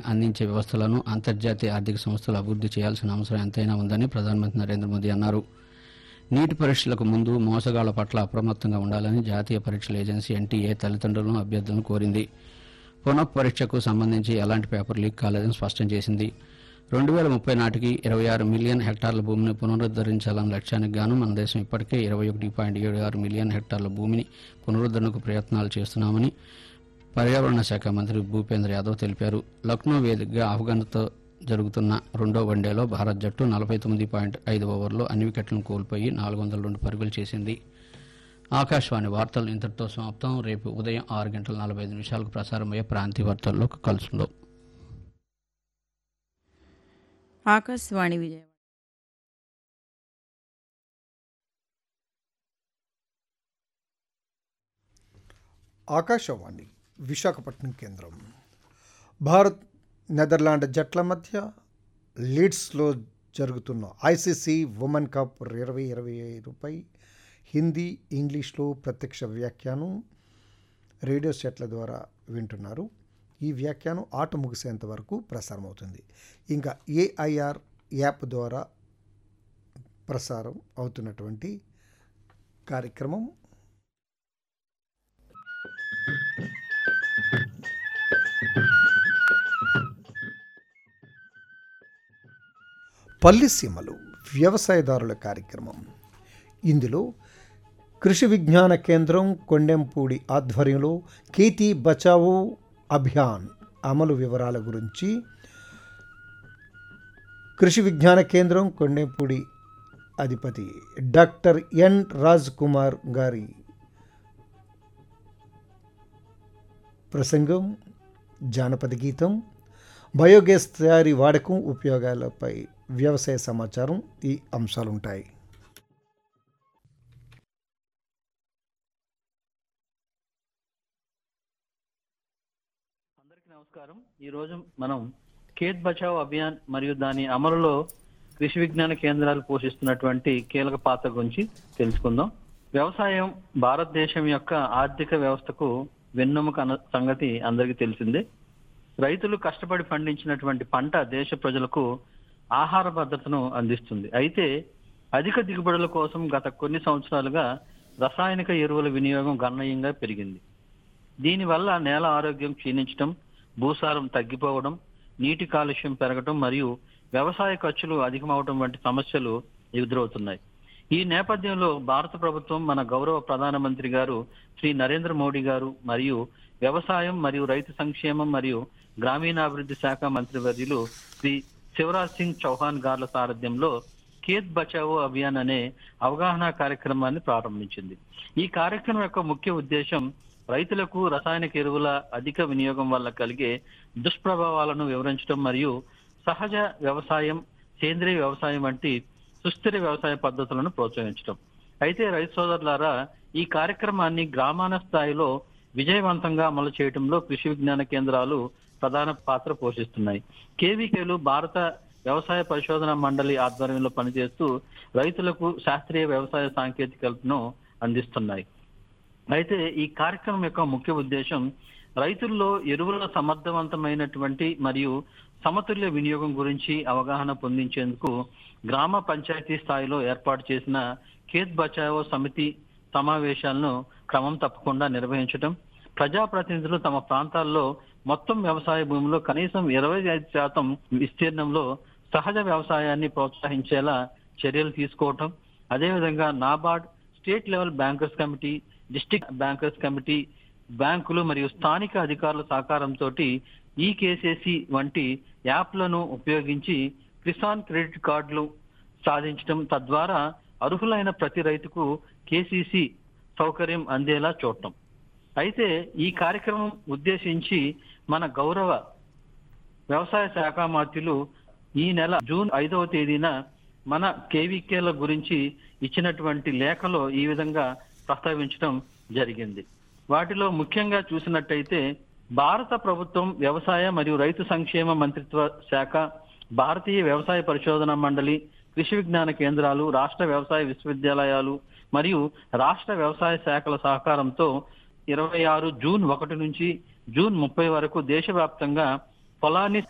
అందించే వ్యవస్థలను అంతర్జాతీయ ఆర్థిక సంస్థలు అభివృద్ధి చేయాల్సిన అవసరం ఎంతైనా ఉందని ప్రధానమంత్రి నరేంద్ర మోదీ అన్నారు నీటి పరీక్షలకు ముందు మోసగాళ్ల పట్ల అప్రమత్తంగా ఉండాలని జాతీయ పరీక్షల ఏజెన్సీ ఎన్టీఏ తల్లిదండ్రులను అభ్యర్థులను కోరింది పునః పరీక్షకు సంబంధించి ఎలాంటి పేపర్ లీక్ కాలేదని స్పష్టం చేసింది రెండు వేల ముప్పై నాటికి ఇరవై ఆరు మిలియన్ హెక్టార్ల భూమిని పునరుద్ధరించాలన్న లక్ష్యానికి గాను మన దేశం ఇప్పటికే ఇరవై ఒకటి పాయింట్ ఏడు ఆరు మిలియన్ హెక్టార్ల భూమిని పునరుద్ధరణకు ప్రయత్నాలు చేస్తున్నామని పర్యావరణ శాఖ మంత్రి భూపేంద్ర యాదవ్ తెలిపారు లక్నో వేదికగా ఆఫ్ఘన్తో జరుగుతున్న రెండో వన్డేలో భారత్ జట్టు నలభై తొమ్మిది పాయింట్ ఐదు ఓవర్లో అన్ని వికెట్లను కోల్పోయి నాలుగు వందల రెండు పరుగులు చేసింది ఆకాశవాణి వార్తలు ఇంతటితో సమాప్తం రేపు ఉదయం ఆరు గంటల నలభై ఐదు నిమిషాలకు ప్రసారమయ్యే ప్రాంతీయ వార్తల్లో కలుసుకుందాం ఆకాశవాణి విజయవాడ ఆకాశవాణి విశాఖపట్నం కేంద్రం భారత్ నెదర్లాండ్ జట్ల మధ్య లీడ్స్లో జరుగుతున్న ఐసీసీ ఉమెన్ కప్ ఇరవై ఇరవై ఐదుపై హిందీ ఇంగ్లీష్లో ప్రత్యక్ష వ్యాఖ్యానం రేడియో సెట్ల ద్వారా వింటున్నారు ఈ వ్యాఖ్యానం ఆట ముగిసేంత వరకు ప్రసారమవుతుంది ఇంకా ఏఐఆర్ యాప్ ద్వారా ప్రసారం అవుతున్నటువంటి కార్యక్రమం పల్లిసీమలు వ్యవసాయదారుల కార్యక్రమం ఇందులో కృషి విజ్ఞాన కేంద్రం కొండెంపూడి ఆధ్వర్యంలో కేతీ బచావో అభియాన్ అమలు వివరాల గురించి కృషి విజ్ఞాన కేంద్రం కొండెంపూడి అధిపతి డాక్టర్ ఎన్ రాజ్ కుమార్ గారి ప్రసంగం జానపద గీతం బయోగ్యాస్ తయారీ వాడకం ఉపయోగాలపై వ్యవసాయ సమాచారం ఈ అంశాలు ఉంటాయి అందరికీ నమస్కారం ఈ రోజు మనం ఖేత్ బచావ్ అభియాన్ మరియు దాని అమలులో కృషి విజ్ఞాన కేంద్రాలు పోషిస్తున్నటువంటి కీలక పాత్ర గురించి తెలుసుకుందాం వ్యవసాయం భారతదేశం యొక్క ఆర్థిక వ్యవస్థకు వెన్నెముక అన్న సంగతి అందరికీ తెలిసిందే రైతులు కష్టపడి పండించినటువంటి పంట దేశ ప్రజలకు ఆహార భద్రతను అందిస్తుంది అయితే అధిక దిగుబడుల కోసం గత కొన్ని సంవత్సరాలుగా రసాయనిక ఎరువుల వినియోగం గణనీయంగా పెరిగింది దీనివల్ల నేల ఆరోగ్యం క్షీణించడం భూసారం తగ్గిపోవడం నీటి కాలుష్యం పెరగడం మరియు వ్యవసాయ ఖర్చులు అధికమవడం వంటి సమస్యలు ఎదురవుతున్నాయి ఈ నేపథ్యంలో భారత ప్రభుత్వం మన గౌరవ ప్రధానమంత్రి గారు శ్రీ నరేంద్ర మోడీ గారు మరియు వ్యవసాయం మరియు రైతు సంక్షేమం మరియు గ్రామీణాభివృద్ధి శాఖ మంత్రివర్యులు శ్రీ శివరాజ్ సింగ్ చౌహాన్ గార్ల సారథ్యంలో ఖేత్ బచావో అభియాన్ అనే అవగాహన కార్యక్రమాన్ని ప్రారంభించింది ఈ కార్యక్రమం యొక్క ముఖ్య ఉద్దేశం రైతులకు రసాయనిక ఎరువుల అధిక వినియోగం వల్ల కలిగే దుష్ప్రభావాలను వివరించడం మరియు సహజ వ్యవసాయం సేంద్రియ వ్యవసాయం వంటి సుస్థిర వ్యవసాయ పద్ధతులను ప్రోత్సహించడం అయితే రైతు సోదరులారా ఈ కార్యక్రమాన్ని గ్రామాల స్థాయిలో విజయవంతంగా అమలు చేయడంలో కృషి విజ్ఞాన కేంద్రాలు ప్రధాన పాత్ర పోషిస్తున్నాయి కేవీకేలు భారత వ్యవసాయ పరిశోధన మండలి ఆధ్వర్యంలో పనిచేస్తూ రైతులకు శాస్త్రీయ వ్యవసాయ సాంకేతికతను అందిస్తున్నాయి అయితే ఈ కార్యక్రమం యొక్క ముఖ్య ఉద్దేశం రైతుల్లో ఎరువుల సమర్థవంతమైనటువంటి మరియు సమతుల్య వినియోగం గురించి అవగాహన పొందించేందుకు గ్రామ పంచాయతీ స్థాయిలో ఏర్పాటు చేసిన ఖేత్ బచావో సమితి సమావేశాలను క్రమం తప్పకుండా నిర్వహించడం ప్రజాప్రతినిధులు తమ ప్రాంతాల్లో మొత్తం వ్యవసాయ భూమిలో కనీసం ఇరవై ఐదు శాతం విస్తీర్ణంలో సహజ వ్యవసాయాన్ని ప్రోత్సహించేలా చర్యలు తీసుకోవటం అదేవిధంగా NABARD state level bankers committee district bankers committee బ్యాంకులు మరియు స్థానిక అధికారుల సహకారంతో ఈ కేసీసీ వంటి యాప్లను ఉపయోగించి కిసాన్ క్రెడిట్ కార్డులు సాధించడం తద్వారా అర్హులైన ప్రతి రైతుకు కేసీసీ సౌకర్యం అందేలా చూడటం అయితే ఈ కార్యక్రమం ఉద్దేశించి మన గౌరవ వ్యవసాయ శాఖ మంత్రులు ఈ నెల జూన్ ఐదవ తేదీన మన కేవీకేల గురించి ఇచ్చినటువంటి లేఖలో ఈ విధంగా ప్రస్తావించడం జరిగింది వాటిలో ముఖ్యంగా చూసినట్టయితే భారత ప్రభుత్వం వ్యవసాయ మరియు రైతు సంక్షేమ మంత్రిత్వ శాఖ భారతీయ వ్యవసాయ పరిశోధన మండలి కృషి విజ్ఞాన కేంద్రాలు రాష్ట్ర వ్యవసాయ విశ్వవిద్యాలయాలు మరియు రాష్ట్ర వ్యవసాయ శాఖల సహకారంతో ఇరవై ఆరు జూన్ ఒకటి నుంచి జూన్ ముప్పై వరకు దేశవ్యాప్తంగా పొలాన్ని